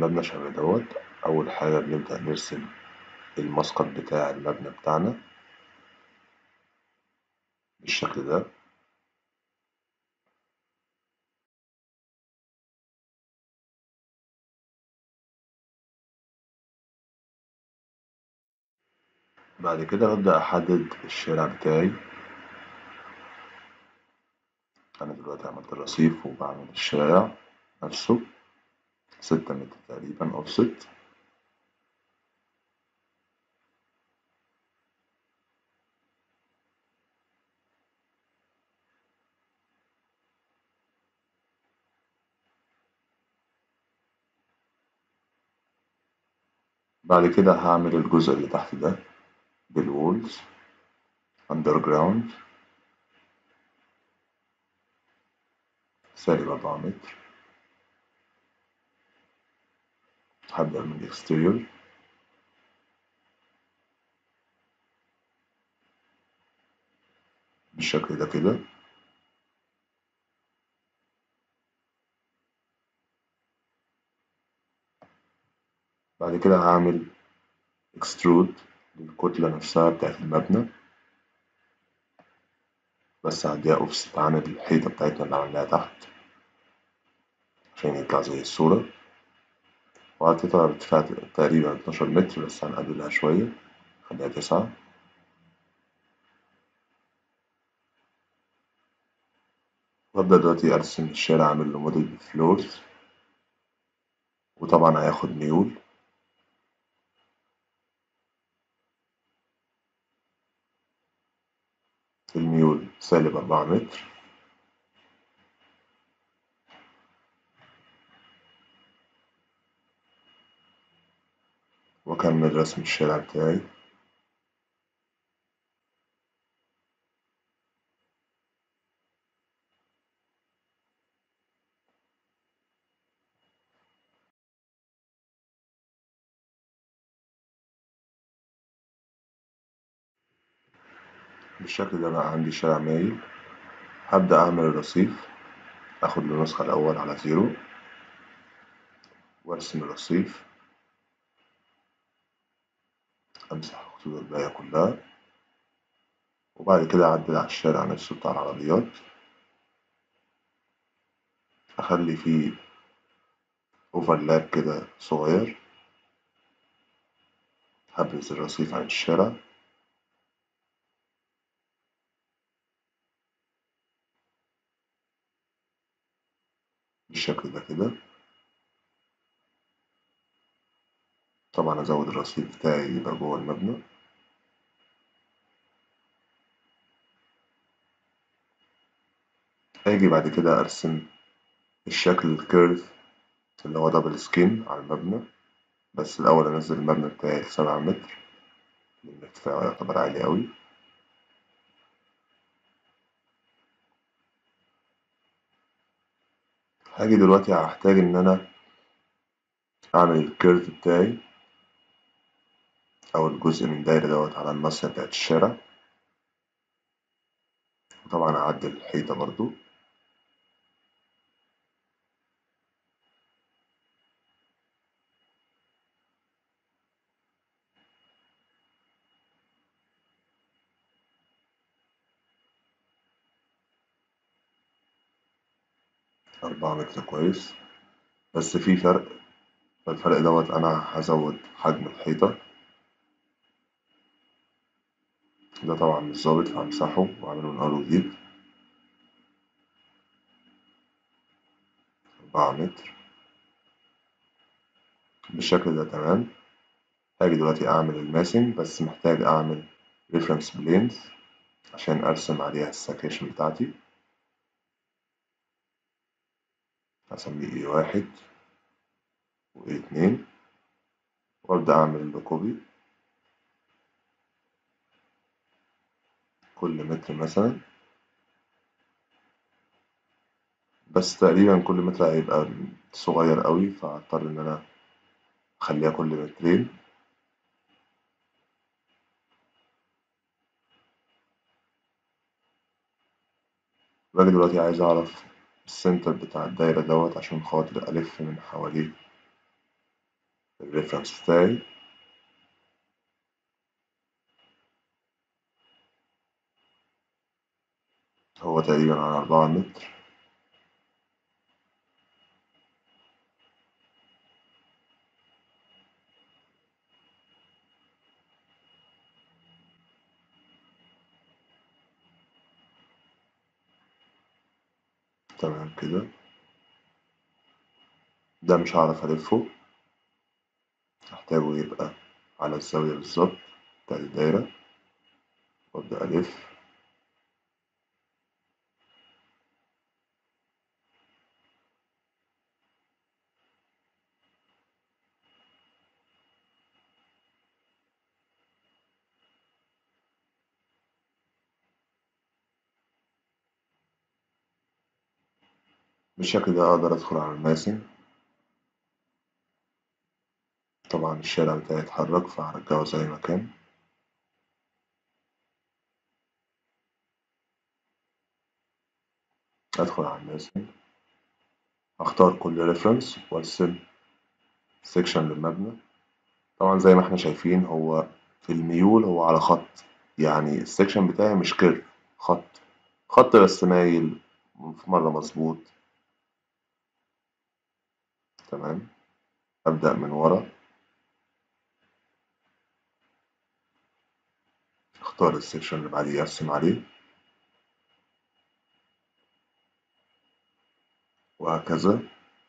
المبنى شبه دوت أول حاجة بنبدأ نرسم المسقط بتاع المبنى بتاعنا بالشكل ده بعد كده ببدأ أحدد الشارع بتاعي أنا دلوقتي عملت الرصيف وبعمل الشارع نفسه ستة متر تقريبا أوفست بعد كده هعمل الجزء اللي تحت ده بالوولز أندر جراوند سالب أربعة متر هبدأ من الإكستيريور بالشكل ده كده بعد كده هعمل اكسترود للكتلة نفسها بتاعت المبنى بس هديها اوفست عن الحيطة بتاعتنا اللي عملناها تحت عشان يطلع زي الصورة وهتطلع بارتفاع تقريبا اتناشر متر بس هنقللها شوية خليها تسعة وأبدأ دلوقتي أرسم الشارع أعمل له موديل بفلورز وطبعا هياخد ميول الميول سالب أربعة متر وأكمل رسم الشارع بتاعي بالشكل ده بقى عندي شارع مايل هبدأ أعمل الرصيف أخد النسخة الأول على زيرو وأرسم الرصيف أمسح خطوط الباقية كلها وبعد كده أعدل على الشارع نفسه بتاع العربيات أخلي فيه أوفرلاب كده صغير هبرز الرصيف عن الشارع بالشكل ده كده طبعا أزود الرصيف بتاعي يبقى جوه المبنى أجي بعد كده أرسم الشكل الكيرف اللي هو دبل سكين على المبنى بس الأول أنزل المبنى بتاعي لسبعة متر لأن ارتفاعه يعتبر عالي أوي هاجي دلوقتي هحتاج إن أنا أعمل الكيرف بتاعي أو الجزء من دايرة دوت على الناصية بتاعت الشارع وطبعا أعدل الحيطة برضو أربعة متر كويس بس في فرق فالفرق دوت أنا هزود حجم الحيطة ده طبعا مش ظابط فهمسحه وأعمله من أول وجديد أربعة متر بالشكل ده تمام هاجي دلوقتي أعمل الماسنج بس محتاج أعمل ريفرنس بلينز عشان أرسم عليها السكاشن بتاعتي هسميه إيه واحد وإيه اتنين وأبدأ أعمل له كوبي كل متر مثلا بس تقريبا كل متر هيبقى صغير قوي فهضطر إن أنا أخليها كل مترين باجي دلوقتي عايز أعرف السنتر بتاع الدايرة دوت عشان خاطر ألف من حواليه الريفرنس بتاعي هو تقريبا على أربعة متر تمام كده ده مش هعرف ألفه هحتاجه يبقى على الزاوية بالظبط بتاعت الدايرة وأبدأ ألف بالشكل ده أقدر أدخل على الماسن طبعا الشارع بتاعي اتحرك فهرجعه زي ما كان أدخل على الماسن أختار كل ريفرنس وأرسم سيكشن للمبنى طبعا زي ما احنا شايفين هو في الميول هو على خط يعني السيكشن بتاعي مش كيرف خط خط بس مايل في مرة مظبوط تمام أبدأ من ورا أختار السيكشن اللي بعديه أرسم عليه وهكذا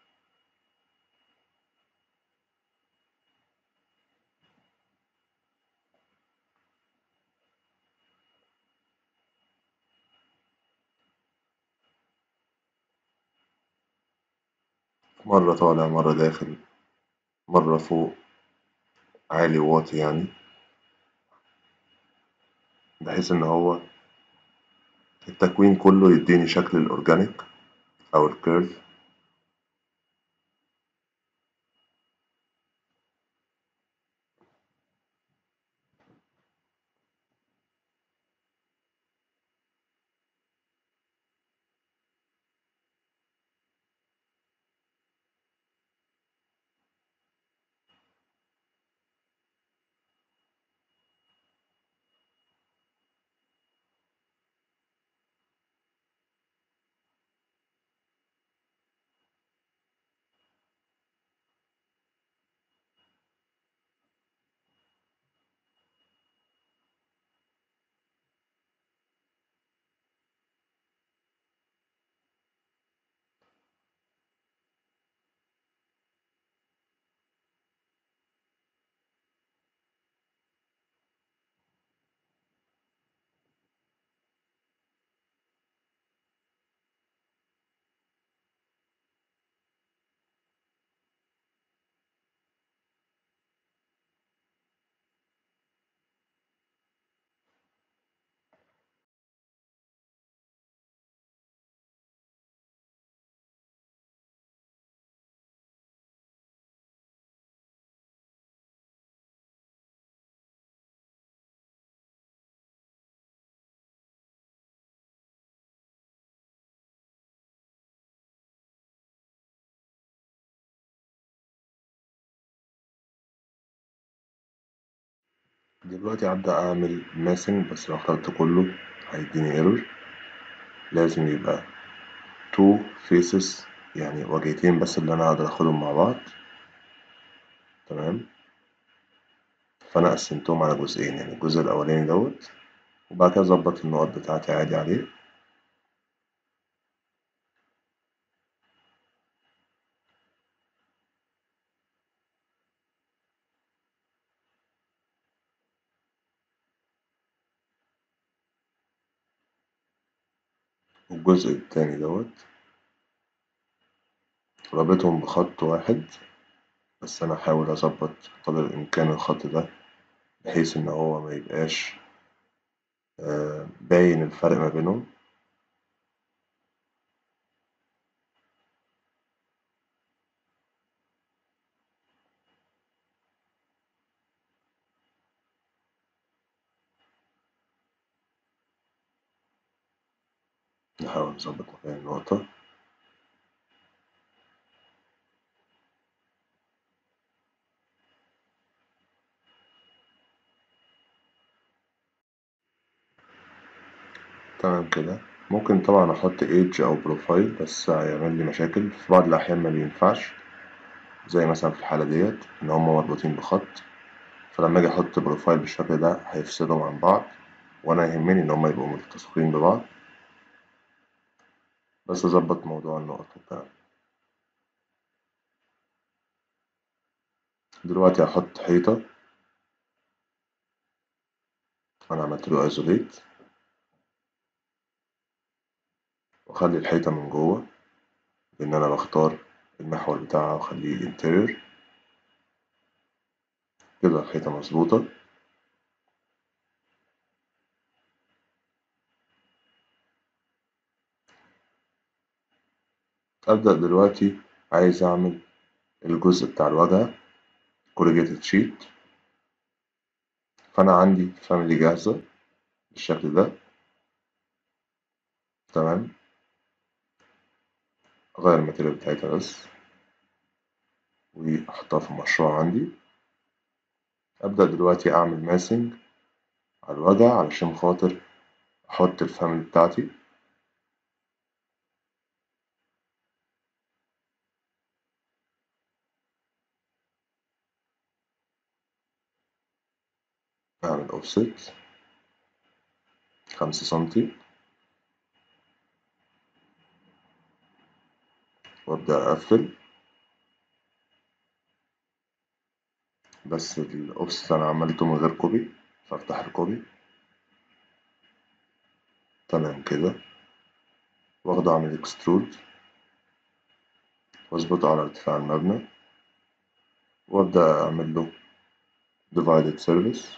مرة طالع مرة داخل مرة فوق عالي وواطي يعني بحيث إن هو التكوين كله يديني شكل الأورجانيك أو الكيرف دلوقتي هبدأ أعمل ماسنج بس لو اخترت كله هيديني ايرور لازم يبقى تو فيسز يعني وجهتين بس اللي أنا أقدر أخدهم مع بعض تمام فأنا قسمتهم على جزئين يعني الجزء الأولاني دوت وبعد كده أظبط النقط بتاعتي عادي عليه والجزء التاني دوت رابطهم بخط واحد بس أنا هحاول أظبط قدر الإمكان الخط ده بحيث إن هو ميبقاش آه، باين الفرق ما بينهم نحاول نظبط مكان النقطة تمام كده ممكن طبعا أحط ايدج أو بروفايل بس هيعمل لي مشاكل في بعض الأحيان ما بينفعش زي مثلا في الحالة ديت إن هما مربوطين بخط فلما أجي أحط بروفايل بالشكل ده هيفصلهم عن بعض وأنا يهمني إن هما يبقوا ملتصقين ببعض بس أظبط موضوع النقط والكلام دلوقتي هحط حيطة أنا عملت له ايزوليت وأخلي الحيطة من جوه بإن أنا بختار المحور بتاعها وأخليه انتيريور كده الحيطة مظبوطة أبدأ دلوقتي عايز أعمل الجزء بتاع الواجهة corrugated sheet فأنا عندي فاميلي جاهزة بالشكل ده تمام أغير الماتيريال بتاعتها بس وأحطها في المشروع عندي أبدأ دلوقتي أعمل ماسنج على الواجهة علشان خاطر أحط الفاميلي بتاعتي أعمل أوفست خمسة سنتي وأبدأ أقفل بس الأوفست أنا عملته من غير كوبي فأفتح الكوبي تمام كده وأخده أعمل إكسترود وأظبطه على ارتفاع المبنى وأبدأ أعمل له divided surface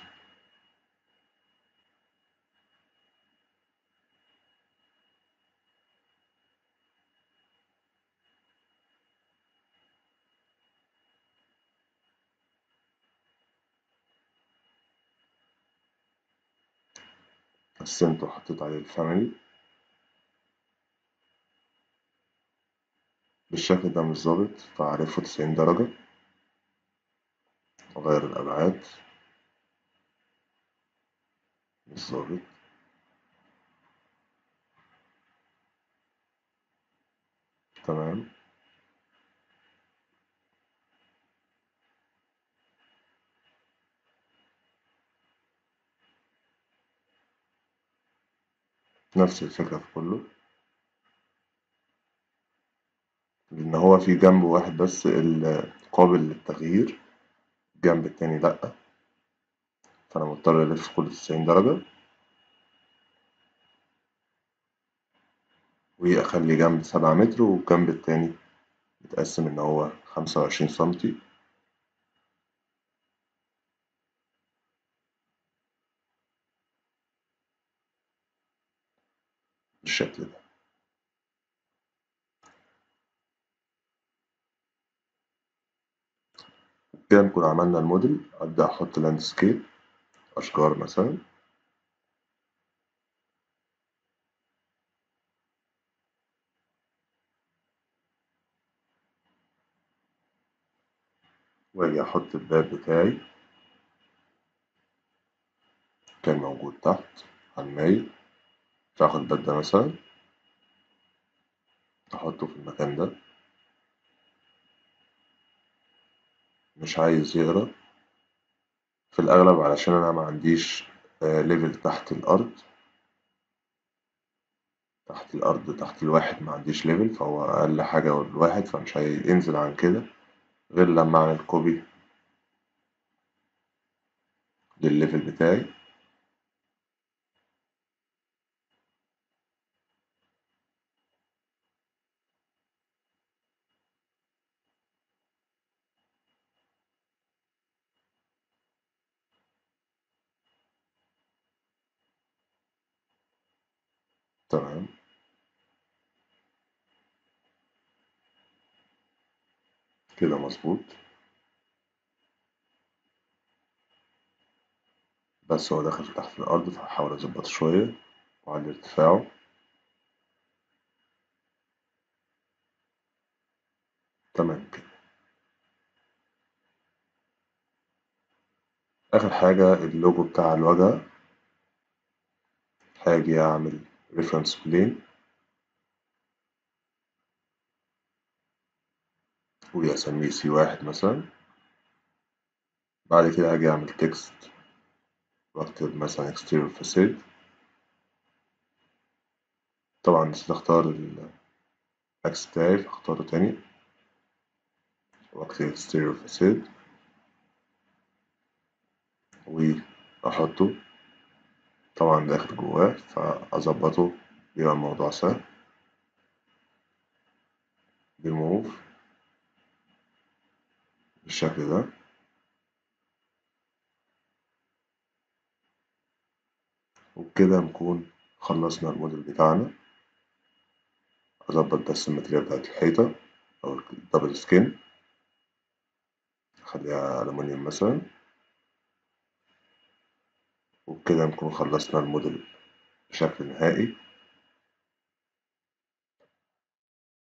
قسمته وحطيت عليه الفاميلي بالشكل ده مش ظابط فأعرفه تسعين درجة وأغير الأبعاد مش ظابط تمام نفس الفكرة في كله لأن هو في جنب واحد بس ال- قابل للتغيير الجنب التاني لأ فأنا مضطر ألف كل تسعين درجة وأخلي جنب سبعة متر والجنب التاني متقسم إن هو خمسة وعشرين سنتي بالشكل ده كده نكون عملنا الموديل أبدأ أحط لاندسكيب أشجار مثلا وأجي أحط الباب بتاعي كان موجود تحت على المايل فآخد الباب ده مثلا أحطه في المكان ده مش عايز يقرا في الأغلب علشان أنا ما عنديش ليفل تحت الأرض تحت الأرض تحت الواحد ما عنديش ليفل فهو أقل حاجة الواحد فمش هينزل عن كده غير لما أعمل كوبي للليفل بتاعي تمام كده مظبوط بس هو داخل تحت الأرض فهحاول أظبطه شوية وأعلي ارتفاعه تمام كده آخر حاجة اللوجو بتاع الواجهة هاجي أعمل reference plane وأسميه سي واحد مثلا بعد كده هاجي أعمل تكست وأكتب مثلا exterior facade طبعا نسيت أختار الأكس بتاعي فأختاره تاني وأكتب exterior facade وأحطه طبعا داخل جواه فأظبطه يبقى الموضوع سهل بموف بالشكل ده وبكده نكون خلصنا الموديل بتاعنا أظبط بس الماتريال بتاعت الحيطة أو الدبل سكين أخليها ألمونيوم مثلا وبكده نكون خلصنا الموديل بشكل نهائي